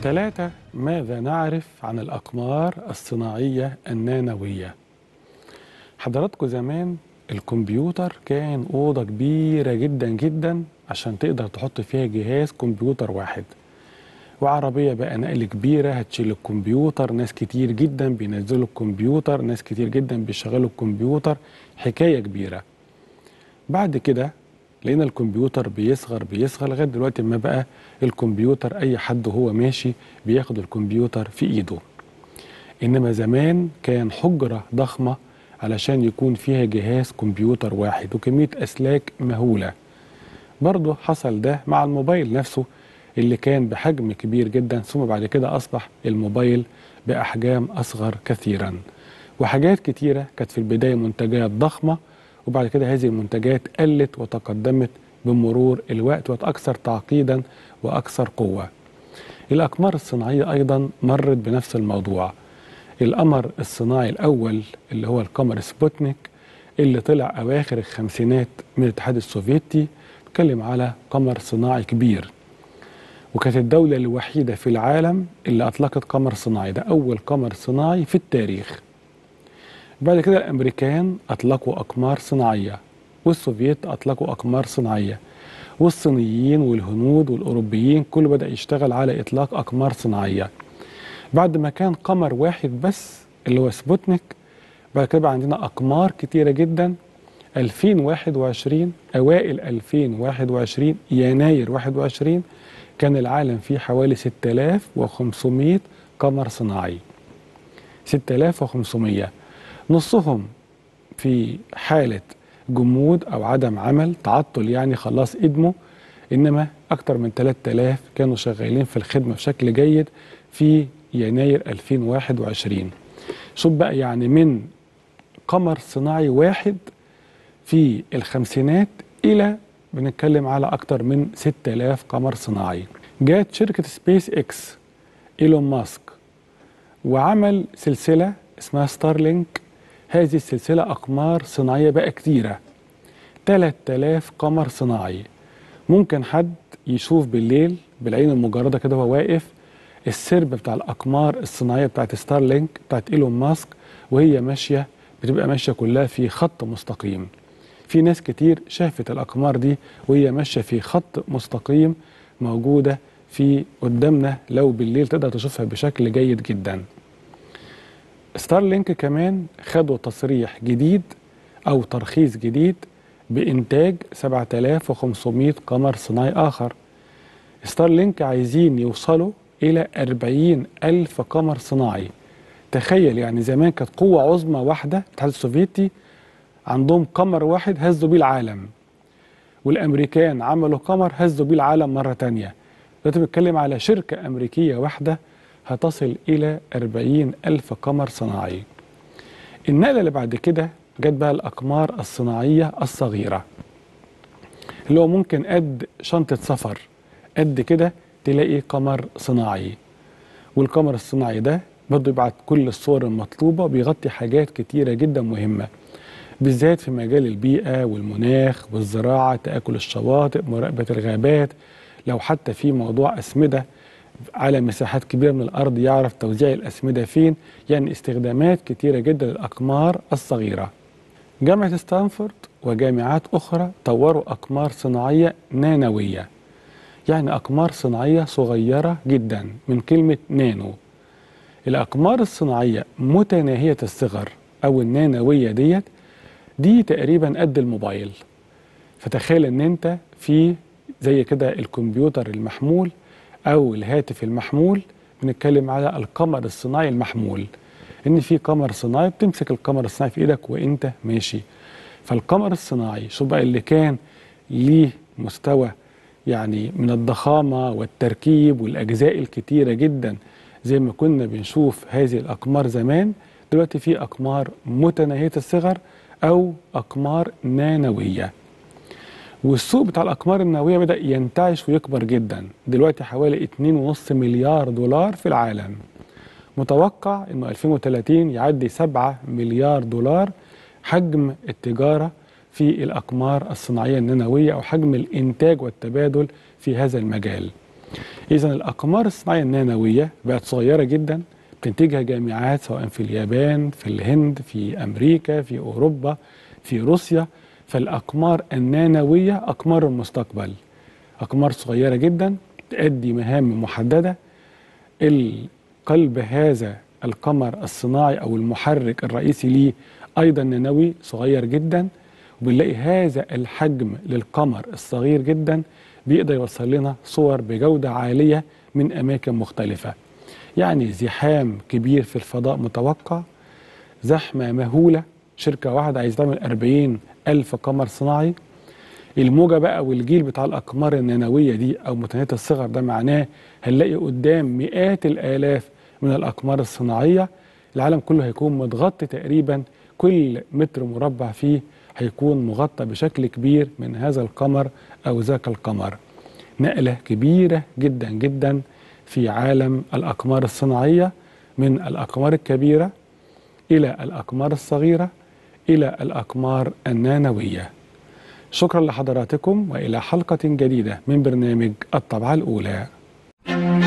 ثلاثة ماذا نعرف عن الأقمار الصناعية النانوية حضراتكم زمان الكمبيوتر كان أوضة كبيرة جدا جدا عشان تقدر تحط فيها جهاز كمبيوتر واحد وعربية بقى نقل كبيرة هتشيل الكمبيوتر ناس كتير جدا بينزلوا الكمبيوتر ناس كتير جدا بيشغلوا الكمبيوتر حكاية كبيرة بعد كده لقينا الكمبيوتر بيصغر بيصغر لغايه دلوقتي ما بقى الكمبيوتر اي حد وهو ماشي بياخد الكمبيوتر في ايده انما زمان كان حجره ضخمه علشان يكون فيها جهاز كمبيوتر واحد وكميه اسلاك مهوله برضه حصل ده مع الموبايل نفسه اللي كان بحجم كبير جدا ثم بعد كده اصبح الموبايل باحجام اصغر كثيرا وحاجات كتيره كانت في البدايه منتجات ضخمه وبعد كده هذه المنتجات قلت وتقدمت بمرور الوقت وأكثر تعقيدا وأكثر قوة الأقمار الصناعية أيضا مرت بنفس الموضوع القمر الصناعي الأول اللي هو القمر سبوتنيك اللي طلع أواخر الخمسينات من الاتحاد السوفيتي اتكلم على قمر صناعي كبير وكانت الدولة الوحيدة في العالم اللي أطلقت قمر صناعي ده أول قمر صناعي في التاريخ بعد كده الامريكان اطلقوا اقمار صناعيه والسوفييت اطلقوا اقمار صناعيه والصينيين والهنود والاوروبيين كله بدا يشتغل على اطلاق اقمار صناعيه بعد ما كان قمر واحد بس اللي هو سبوتنيك بعد كده بقى عندنا اقمار كتيره جدا 2021 اوائل 2021 يناير 21 كان العالم فيه حوالي 6500 قمر صناعي 6500 نصهم في حالة جمود أو عدم عمل تعطل يعني خلاص إدمه إنما أكثر من 3000 كانوا شغالين في الخدمة بشكل جيد في يناير 2021 شوف بقى يعني من قمر صناعي واحد في الخمسينات إلى بنتكلم على أكثر من 6000 قمر صناعي جات شركة سبيس إكس إيلون ماسك وعمل سلسلة اسمها ستارلينك هذه السلسلة أقمار صناعية بقى كتيرة 3000 قمر صناعي ممكن حد يشوف بالليل بالعين المجردة كده وهو واقف السرب بتاع الأقمار الصناعية بتاعت ستارلينك بتاعت إيلون ماسك وهي ماشية بتبقى ماشية كلها في خط مستقيم في ناس كتير شافت الأقمار دي وهي ماشية في خط مستقيم موجودة في قدامنا لو بالليل تقدر تشوفها بشكل جيد جداً ستارلينك كمان خدوا تصريح جديد او ترخيص جديد بانتاج 7500 قمر صناعي اخر ستارلينك عايزين يوصلوا الى 40 الف قمر صناعي تخيل يعني زمان كانت قوة عظمى واحدة الاتحاد السوفيتي عندهم قمر واحد هزوا بيه العالم والامريكان عملوا قمر هزوا بيه العالم مرة تانية دلوقتي بنتكلم على شركة امريكية واحدة هتصل إلى 40 ألف قمر صناعي النقلة اللي بعد كده جت بقى الأقمار الصناعية الصغيرة اللي هو ممكن قد شنطة سفر قد كده تلاقي قمر صناعي والقمر الصناعي ده برضه يبعت كل الصور المطلوبة بيغطي حاجات كتيرة جدا مهمة بالذات في مجال البيئة والمناخ والزراعة تآكل الشواطئ مراقبة الغابات لو حتى في موضوع أسمدة على مساحات كبيرة من الأرض يعرف توزيع الأسمدة فين يعني استخدامات كتيرة جدا للأقمار الصغيرة جامعة ستانفورد وجامعات أخرى طوروا أقمار صناعية نانوية يعني أقمار صناعية صغيرة جدا من كلمة نانو الأقمار الصناعية متناهية الصغر أو النانوية ديت دي تقريبا قد الموبايل فتخيل ان انت في زي كده الكمبيوتر المحمول او الهاتف المحمول بنتكلم على القمر الصناعي المحمول ان في قمر صناعي بتمسك القمر الصناعي في ايدك وانت ماشي فالقمر الصناعي شو بقى اللي كان ليه مستوى يعني من الضخامه والتركيب والاجزاء الكتيره جدا زي ما كنا بنشوف هذه الاقمار زمان دلوقتي في اقمار متناهيه الصغر او اقمار نانويه والسوق بتاع الأقمار النووية بدأ ينتعش ويكبر جدا دلوقتي حوالي 2.5 مليار دولار في العالم متوقع أنه 2030 يعدي 7 مليار دولار حجم التجارة في الأقمار الصناعية النانوية أو حجم الإنتاج والتبادل في هذا المجال إذا الأقمار الصناعية النانوية بقت صغيرة جدا بتنتجها جامعات سواء في اليابان في الهند في أمريكا في أوروبا في روسيا فالأقمار النانوية أقمار المستقبل أقمار صغيرة جدا تؤدي مهام محددة القلب هذا القمر الصناعي أو المحرك الرئيسي ليه أيضا نانوي صغير جدا وبنلاقي هذا الحجم للقمر الصغير جدا بيقدر يوصل لنا صور بجودة عالية من أماكن مختلفة يعني زحام كبير في الفضاء متوقع زحمة مهولة شركة واحدة عايز تعمل 40 ألف قمر صناعي الموجة بقى والجيل بتاع الأقمار النانوية دي أو متناهية الصغر ده معناه هنلاقي قدام مئات الآلاف من الأقمار الصناعية العالم كله هيكون متغطي تقريبا كل متر مربع فيه هيكون مغطى بشكل كبير من هذا القمر أو ذاك القمر نقلة كبيرة جدا جدا في عالم الأقمار الصناعية من الأقمار الكبيرة إلى الأقمار الصغيرة إلى الأقمار النانوية شكرا لحضراتكم وإلى حلقة جديدة من برنامج الطبعة الأولى